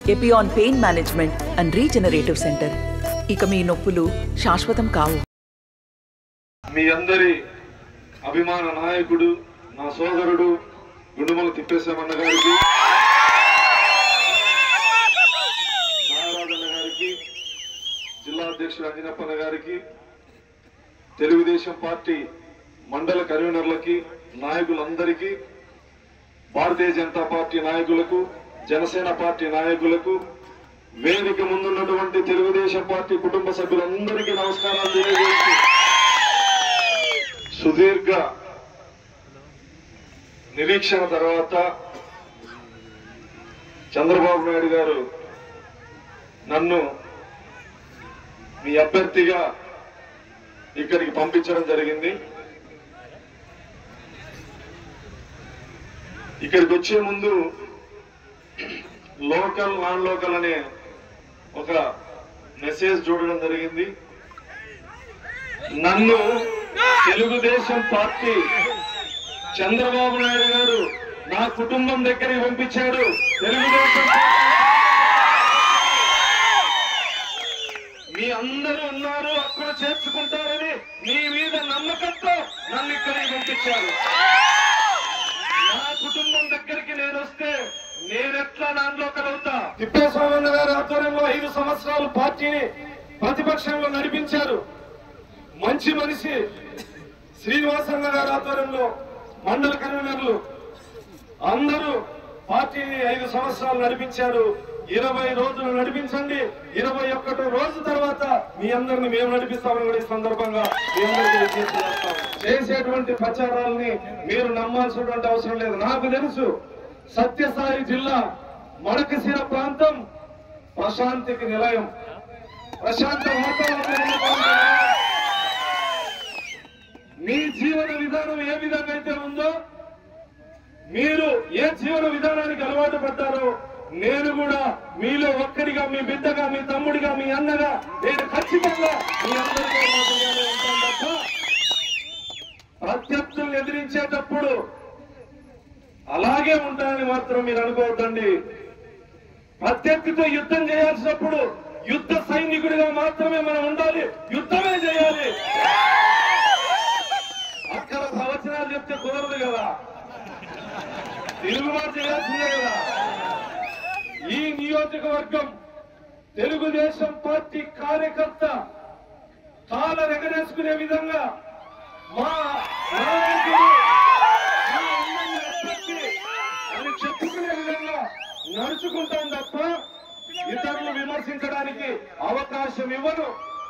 Epione pain management and regenerative centre ఇక మీ నొప్పులు శాశ్వతం కావు మీ అందరి అభిమాన నాయకుడు నా సోదరుడు గుండుమల తిప్పేశామన్న గారికి నాగరాజన్న గారికి జిల్లా అధ్యక్షుడు అంజనప్పన్న గారికి తెలుగుదేశం పార్టీ మండల కన్వీనర్లకి నాయకులందరికీ భారతీయ జనతా పార్టీ నాయకులకు జనసేన పార్టీ నాయకులకు వేదిక ముందున్నటువంటి తెలుగుదేశం పార్టీ కుటుంబ సభ్యులందరికీ నమస్కారాలు తెలియజేస్తూ సుదీర్ఘ నిరీక్షణ తర్వాత చంద్రబాబు నాయుడు గారు నన్ను మీ అభ్యర్థిగా ఇక్కడికి పంపించడం జరిగింది ఇక్కడికి వచ్చే ముందు లోకల్ నాన్ లోకల్ అనే ఒక మెసేజ్ చూడడం జరిగింది నన్ను తెలుగుదేశం పార్టీ చంద్రబాబు నాయుడు గారు నా కుటుంబం దగ్గరికి పంపించాడు తెలుగుదేశం పార్టీ మీ అందరూ ఉన్నారు అక్కడ చేర్చుకుంటారని మీ మీద నమ్మకంతో నన్ను ఇక్కడికి పంపించారు నా కుటుంబం దగ్గరికి నేను వస్తే నేనెట్లా దాంట్లో కలుగుతా తిప్పేస్వామి గారి ఆధ్వర్యంలో ఐదు సంవత్సరాలు పార్టీని ప్రతిపక్షంలో నడిపించారు మంచి మనిషి శ్రీనివాసన్న గారి ఆధ్వర్యంలో మండల కన్వీనర్లు అందరూ పార్టీని ఐదు సంవత్సరాలు నడిపించారు ఇరవై రోజులు నడిపించండి ఇరవై ఒక్కటో రోజు తర్వాత మీ అందరిని మేము నడిపిస్తామని కూడా ఈ సందర్భంగా మీ అందరికీ విజ్ఞప్తి చేస్తాం. చేసేటువంటి ప్రచారాలని మీరు నమ్మాల్సినటువంటి అవసరం లేదు నాకు తెలుసు సత్యసాయి జిల్లా మడకశిర ప్రాంతం ప్రశాంతికి నిలయం ప్రశాంత వాతావరణం ఉన్న ప్రాంతం. మీ జీవన విధానం ఏ విధంగా అయితే ఉందో మీరు ఏ జీవన విధానానికి అలవాటు పడ్డారో నేను కూడా మీలో ఒక్కడిగా మీ బిడ్డగా మీ తమ్ముడిగా మీ అన్నగా నేను ఖచ్చితంగా మీ అందరితో మాదిరిగానే ఉంటాను తప్ప ప్రత్యర్థుల్ని ఎదిరించేటప్పుడు అలాగే ఉంటానని మాత్రం మీరు అనుకోవద్దండి ప్రత్యర్థితో యుద్ధం చేయాల్సినప్పుడు యుద్ధ సైనికుడిగా మాత్రమే మనం ఉండాలి యుద్ధమే చేయాలి అక్కడ ప్రవచనాలు చెప్తే కుదరదు కదా తిరుగుబాటు చేయాల్సిందే కదా ఈ నియోజకవర్గం తెలుగుదేశం పార్టీ కార్యకర్త కాల ఎగరేసుకునే విధంగా మా నాయకుడు మా అన్నయ్య అభ్యర్థి అని చెప్పుకునే విధంగా నడుచుకుంటాం తప్ప ఇతరులు విమర్శించడానికి అవకాశం ఇవ్వను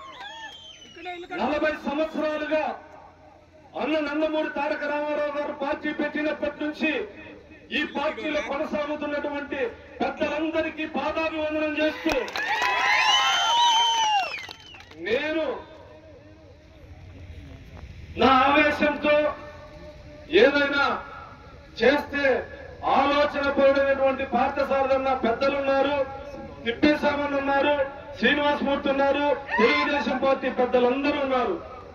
నలభై సంవత్సరాలుగా అన్న నందమూరి తారక రామారావు గారు పార్టీ పెట్టినప్పటి నుంచి ఈ పార్టీలో కొనసాగుతున్నటువంటి పెద్దలందరికీ పాదాభివందనం చేస్తూ నేను నా ఆవేశంతో ఏదైనా చేస్తే ఆలోచన పడినటువంటి పార్థసారథన్న పెద్దలున్నారు తిప్పేశామని ఉన్నారు శ్రీనివాసమూర్తి ఉన్నారు తెలుగుదేశం పార్టీ పెద్దలందరూ ఉన్నారు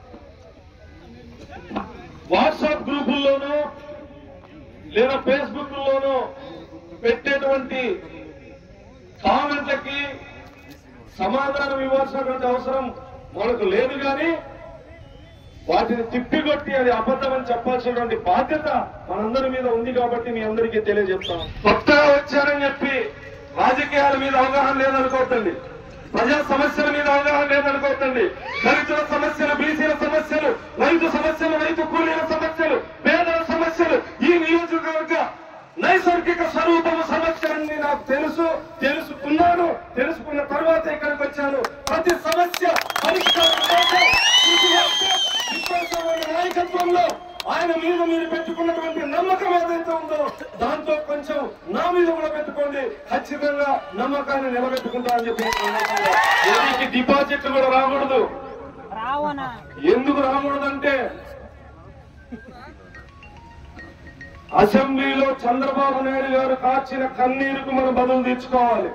వాట్సాప్ గ్రూపుల్లోనూ లేదా ఫేస్బుక్ లోనూ పెట్టేటువంటి కామెంట్లకి సమాధానం ఇవ్వాల్సినటువంటి అవసరం మనకు లేదు కానీ వాటిని తిప్పికొట్టి అది అబద్ధం అని చెప్పాల్సినటువంటి బాధ్యత మనందరి మీద ఉంది కాబట్టి మీ అందరికీ తెలియజెప్తాం కొత్తగా వచ్చారని చెప్పి రాజకీయాల మీద అవగాహన లేదనుకోవద్దండి ప్రజా సమస్యల మీద అవగాహన లేదనుకోవద్దండి దళితుల సమస్యలు బీసీల సమస్యలు రైతు సమస్యలు రైతు కూలీల సమస్యలు పేదల సమస్యలు ఈ నియోజకవర్గ నైసర్గిక స్వరూపము సమస్యలన్నీ నాకు తెలుసు తెలుసుకున్నాను తెలుసుకున్న తర్వాత ఇక్కడికి వచ్చాను ప్రతి సమస్య పరిష్కారం కోసం కృషి చేస్తే విశ్వాసమైన నాయకత్వంలో ఆయన మీద మీరు పెట్టుకున్నటువంటి నమ్మకం ఏదైతే ఉందో దాంతో కొంచెం నా మీద కూడా పెట్టుకోండి ఖచ్చితంగా నమ్మకాన్ని నిలబెట్టుకుంటా అని చెప్పి ఈ సందర్భంగా దీనికి డిపాజిట్లు కూడా రాకూడదు రావనా ఎందుకు రాకూడదంటే అసెంబ్లీలో చంద్రబాబు నాయుడు గారు కాచిన కన్నీరుకు మనం బదులు తీర్చుకోవాలి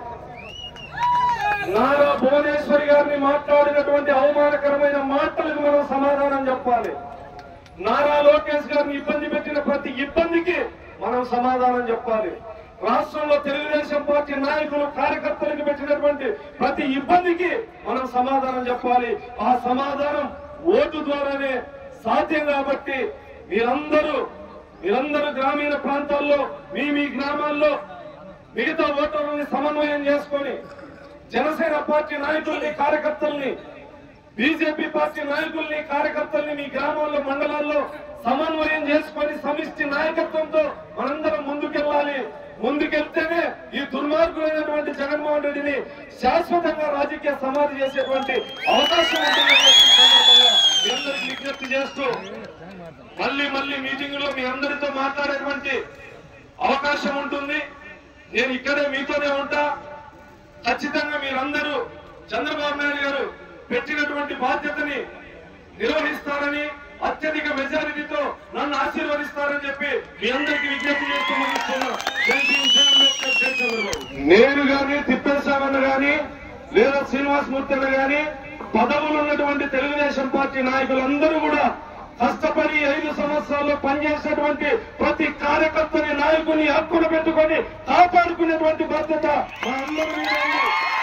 నారా భువనేశ్వరి గారిని మాట్లాడినటువంటి అవమానకరమైన మాటలకు మనం సమాధానం చెప్పాలి నారా లోకేష్ గారిని ఇబ్బంది పెట్టిన ప్రతి ఇబ్బందికి మనం సమాధానం చెప్పాలి రాష్ట్రంలో తెలుగుదేశం పార్టీ నాయకులు కార్యకర్తలకు పెట్టినటువంటి ప్రతి ఇబ్బందికి మనం సమాధానం చెప్పాలి ఆ సమాధానం ఓటు ద్వారానే సాధ్యం కాబట్టి మీరందరూ మీరందరూ గ్రామీణ ప్రాంతాల్లో మీ మీ గ్రామాల్లో మిగతా ఓటర్లని సమన్వయం చేసుకొని జనసేన పార్టీ నాయకుల్ని కార్యకర్తల్ని బీజేపీ పార్టీ నాయకుల్ని కార్యకర్తల్ని మీ గ్రామాల్లో మండలాల్లో సమన్వయం చేసుకొని సమిష్టి నాయకత్వంతో మనందరం ముందుకెళ్ళాలి ముందుకెళ్తేనే ఈ దుర్మార్గులైనటువంటి జగన్మోహన్ రెడ్డిని శాశ్వతంగా రాజకీయ సమాధి చేసేటువంటి అవకాశం ఉంటుందని చెప్పి ఈ సందర్భంగా మీ అందరికీ విజ్ఞప్తి చేస్తూ మళ్ళీ మళ్ళీ మీటింగ్ లో మీ అందరితో మాట్లాడేటువంటి అవకాశం ఉంటుంది నేను ఇక్కడే మీతోనే ఉంటా ఖచ్చితంగా మీరందరూ చంద్రబాబు నాయుడు గారు పెట్టినటువంటి బాధ్యతని నిర్వహిస్తారని అత్యధిక మెజారిటీతో నన్ను ఆశీర్వదిస్తారని చెప్పి మీ అందరికీ విజ్ఞప్తి చేస్తూ ముగిస్తున్నా. జై భీమ్, జై అంబేద్కర్, జై చంద్రబాబు. నేను గాని తిప్పేశామన్న గాని లేదా శ్రీనివాస్ మూర్తి అన్న గాని పదవులు ఉన్నటువంటి తెలుగుదేశం పార్టీ నాయకులందరూ కూడా కష్టపడి ఐదు సంవత్సరాల్లో పనిచేసినటువంటి ప్రతి కార్యకర్తని నాయకుని హక్కును పెట్టుకొని కాపాడుకునేటువంటి బాధ్యత మా అందరి మీద ఉంది.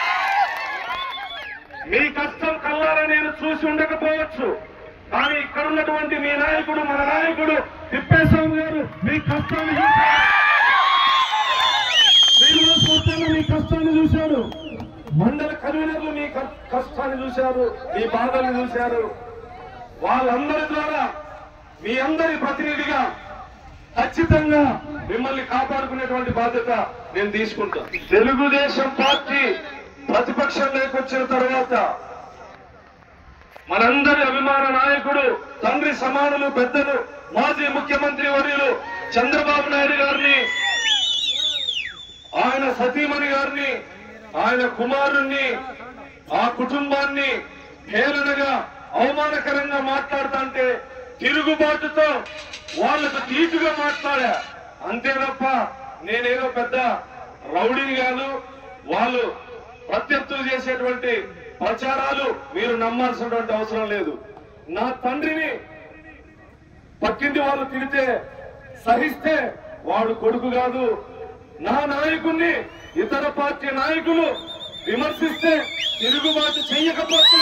మీ కష్టం కల్లారా నేను చూసి ఉండకపోవచ్చు కానీ ఇక్కడ ఉన్నటువంటి మీ నాయకుడు మన నాయకుడు తిప్పేస్వామి గారు మీ కష్టాన్ని చూశారు శ్రీనివాస్ మూర్తి మీ కష్టాన్ని చూశారు మండల కన్వీనర్లు మీ క- కష్టాన్ని చూశారు మీ బాధల్ని చూశారు వాళ్ళందరి ద్వారా మీ అందరి ప్రతినిధిగా ఖచ్చితంగా మిమ్మల్ని కాపాడుకునేటువంటి బాధ్యత నేను తీసుకుంటా తెలుగుదేశం పార్టీ ప్రతిపక్షంలోకి వచ్చిన తర్వాత మనందరి అభిమాన నాయకుడు తండ్రి సమానులు పెద్దలు మాజీ ముఖ్యమంత్రి వర్యులు చంద్రబాబు నాయుడు గారిని ఆయన సతీమణి గారిని ఆయన కుమారుణ్ణి ఆ కుటుంబాన్ని హేళనగా అవమానకరంగా మాట్లాడుతుంటే తిరుగుబాటుతో వాళ్ళకు తీటుగా మాట్లాడా అంతే తప్ప నేనేదో పెద్ద రౌడీని కాదు వాళ్ళు ప్రత్యర్థులు చేసేటువంటి ప్రచారాలు మీరు నమ్మాల్సినటువంటి అవసరం లేదు నా తండ్రిని పక్కింటి వాళ్ళు తిడితే సహిస్తే వాడు కొడుకు కాదు నా నాయకుణ్ణి ఇతర పార్టీ నాయకులు విమర్శిస్తే తిరుగుబాటు చెయ్యకపోతే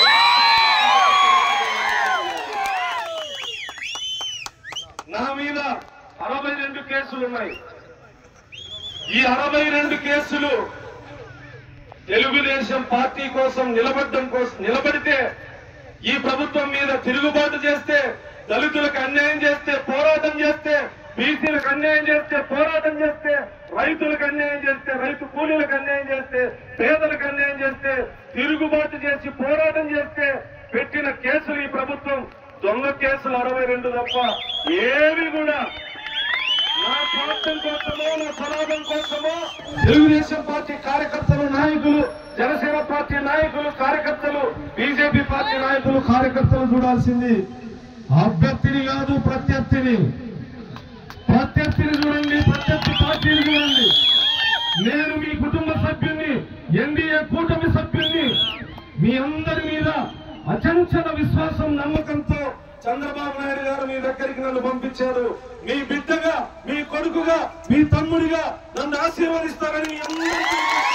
నా మీద అరవై రెండు కేసులు ఉన్నాయి ఈ అరవై రెండు కేసులు తెలుగుదేశం పార్టీ కోసం నిలబడడం కోసం నిలబడితే ఈ ప్రభుత్వం మీద తిరుగుబాటు చేస్తే దళితులకు అన్యాయం చేస్తే పోరాటం చేస్తే బీసీలకు అన్యాయం చేస్తే పోరాటం చేస్తే రైతులకు అన్యాయం చేస్తే రైతు కూలీలకు అన్యాయం చేస్తే పేదలకు అన్యాయం చేస్తే తిరుగుబాటు చేసి పోరాటం చేస్తే పెట్టిన కేసులు ఈ ప్రభుత్వం దొంగ కేసులు అరవై రెండు తప్ప ఏవి కూడా నా స్వార్థం కోసమో నా స్వలాభం కోసమో తెలుగుదేశం పార్టీ కార్యకర్తలు నాయకులు జనసేన పార్టీ నాయకులు కార్యకర్తలు బీజేపీ పార్టీ నాయకులు కార్యకర్తలు చూడాల్సింది అభ్యర్థిని కాదు ప్రత్యర్థిని ప్రత్యర్థిని చూడండి ప్రత్యర్థి పార్టీని చూడండి నేను మీ కుటుంబ సభ్యుణ్ణి ఎన్డీఏ కూటమి సభ్యుణ్ణి మీ అందరి మీద అచంచల విశ్వాసం నమ్మకంతో చంద్రబాబు నాయుడు గారు మీ దగ్గరికి నన్ను పంపించారు మీ బిడ్డగా మీ కొడుకుగా మీ తమ్ముడిగా నన్ను ఆశీర్వదిస్తారని మీ అందరికీ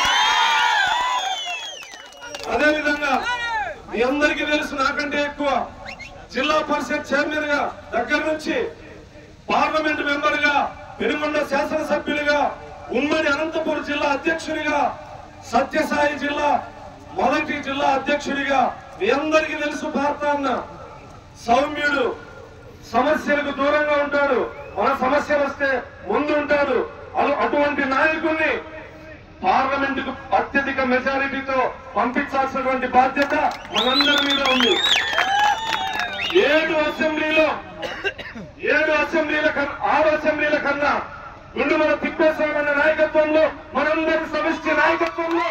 అదే విధంగా మీ అందరికీ తెలుసు నాకంటే ఎక్కువ జిల్లా పరిషత్ చైర్మన్ గా దగ్గర నుంచి పార్లమెంట్ మెంబర్ గా పెనుగొండ శాసనసభ్యులుగా ఉమ్మడి అనంతపురం జిల్లా అధ్యక్షుడిగా సత్యసాయి జిల్లా మొదటి జిల్లా అధ్యక్షుడిగా మీ అందరికీ తెలుసు భారత అన్న సౌమ్యుడు సమస్యలకు దూరంగా ఉంటాడు మన సమస్యలు వస్తే ముందు ఉంటాడు అలు- అటువంటి నాయకుడిని పార్లమెంట్ కు అత్యధిక మెజారిటీతో పంపించాల్సినటువంటి బాధ్యత మనందరి మీద ఉంది ఏడు అసెంబ్లీలో ఏడు అసెంబ్లీల కన్నా ఆరు అసెంబ్లీల కన్నా గుండుమల తిప్పేశ్వరమైన నాయకత్వంలో మనందరి సమిష్టి నాయకత్వంలో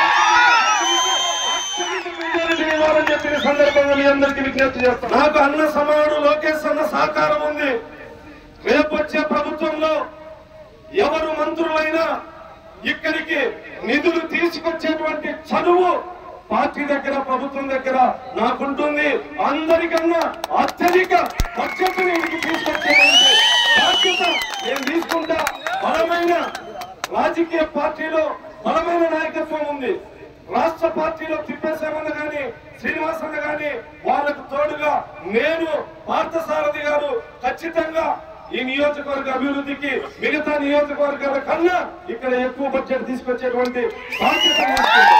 అత్యధిక మెజారిటీ ఇవ్వాలని చెప్పిన సందర్భంగా మీ అందరికీ విజ్ఞప్తి చేస్తాను నాకు అన్న సమానుడు లోకేష్ అన్న సహకారం ఉంది రేపు వచ్చే ప్రభుత్వంలో ఎవరు మంత్రులైనా ఇక్కడికి నిధులు తీసుకొచ్చేటువంటి చదువు పార్టీ దగ్గర ప్రభుత్వం దగ్గర నాకుంటుంది అందరికన్నా అత్యధిక బడ్జెట్ ఇంటికి తీసుకొచ్చేటువంటి బాధ్యత నేను తీసుకుంటా బలమైన రాజకీయ పార్టీలో బలమైన నాయకత్వం ఉంది రాష్ట్ర పార్టీలో తిప్పేశామన్న గాని శ్రీనివాసన్న గాని వాళ్ళకు తోడుగా నేను పార్థసారథి గారు ఖచ్చితంగా ఈ నియోజకవర్గ అభివృద్ధికి మిగతా నియోజకవర్గాల కన్నా ఇక్కడ ఎక్కువ బడ్జెట్ తీసుకొచ్చేటువంటి బాధ్యత తీసుకుంటాం.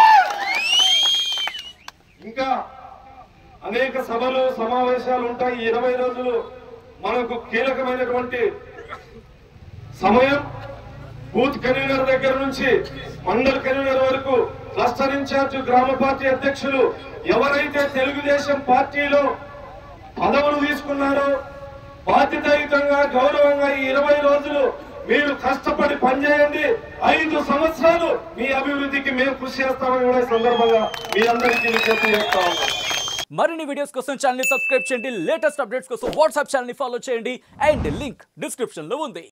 ఇంకా అనేక సభలు సమావేశాలు ఉంటాయి ఈ ఇరవై రోజులు మనకు కీలకమైనటువంటి సమయం బూత్ కన్వీనర్ దగ్గర నుంచి మండల్ కన్వీనర్ వరకు క్లస్టర్ ఇన్ఛార్జ్ గ్రామ పార్టీ అధ్యక్షులు ఎవరైతే తెలుగుదేశం పార్టీలో పదవులు తీసుకున్నారో బాధ్యతాయుతంగా గౌరవంగా ఈ ఇరవై రోజులు మీరు కష్టపడి పనిచేయండి ఐదు సంవత్సరాలు మీ అభివృద్ధికి మేము కృషి చేస్తామని కూడా ఈ సందర్భంగా మీ అందరికీ విజ్ఞప్తి చేస్తా ఉన్నాం మరిన్ని వీడియోస్ కోసం ఛానల్ సబ్స్క్రైబ్ చేయండి లేటెస్ట్ అప్డేట్స్ కోసం వాట్సాప్ ఛానల్ ఫాలో చేయండి అండ్ లింక్ డిస్క్రిప్షన్ లో ఉంది